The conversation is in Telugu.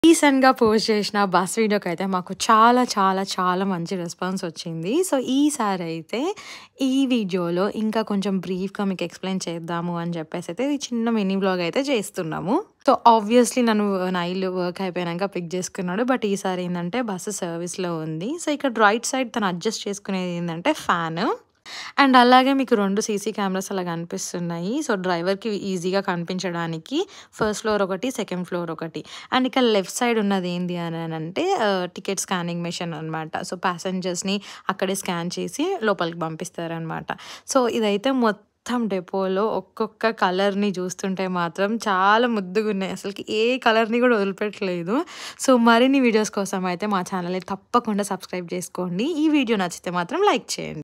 రీసెంట్‌గా పోస్ట్ చేసిన బస్ వీడియోకైతే మాకు చాలా, చాలా, చాలా మంచి రెస్పాన్స్ వచ్చింది. సో, ఈసారైతే ఈ వీడియోలో ఇంకా కొంచెం బ్రీఫ్‌గా మీకు ఎక్స్‌ప్లెయిన్ చేద్దాము అని చెప్పేసైతే ఈ చిన్న మినీ వ్లాగ్ అయితే చేస్తున్నాము. సో, ఆబ్వియస్‌లీ నన్ను నైల్ వర్క్ అయిపోయినాక పిక్ చేసుకున్నాడు. బట్ ఈసారి ఏందంటే బస్సు సర్వీస్‌లో ఉంది. సో, ఇక్కడ రైట్ సైడ్ తను అడ్జస్ట్ చేసుకునేది ఏందంటే ఫ్యాను. అండ్ అలాగే మీకు 2 సీసీ కెమెరాస్ అలా కనిపిస్తున్నాయి. సో, డ్రైవర్‌కి ఈజీగా కనిపించడానికి ఫస్ట్ ఫ్లోర్ ఒకటి, సెకండ్ ఫ్లోర్ ఒకటి. అండ్ ఇక్కడ లెఫ్ట్ సైడ్ ఉన్నది ఏంది అననంటే ఆహ్, టికెట్ స్కానింగ్ మెషిన్ అనమాట. సో, ప్యాసింజర్స్‌ని అక్కడే స్కాన్ చేసి లోపలికి పంపిస్తారనమాట. సో, ఇదైతే మొత్తం డెపోలో ఒక్కొక్క కలర్‌ని చూస్తుంటే మాత్రం చాలా ముద్దుగున్నాయి. అసలకి ఏ కలర్‌ని కూడా వదిలిపెట్టలేదు. సో, మరిన్ని వీడియోస్ కోసం అయితే మా ఛానల్‌ని తప్పకుండా సబ్స్క్రైబ్ చేసుకోండి. ఈ వీడియో నచ్చితే మాత్రం లైక్ చేయండి.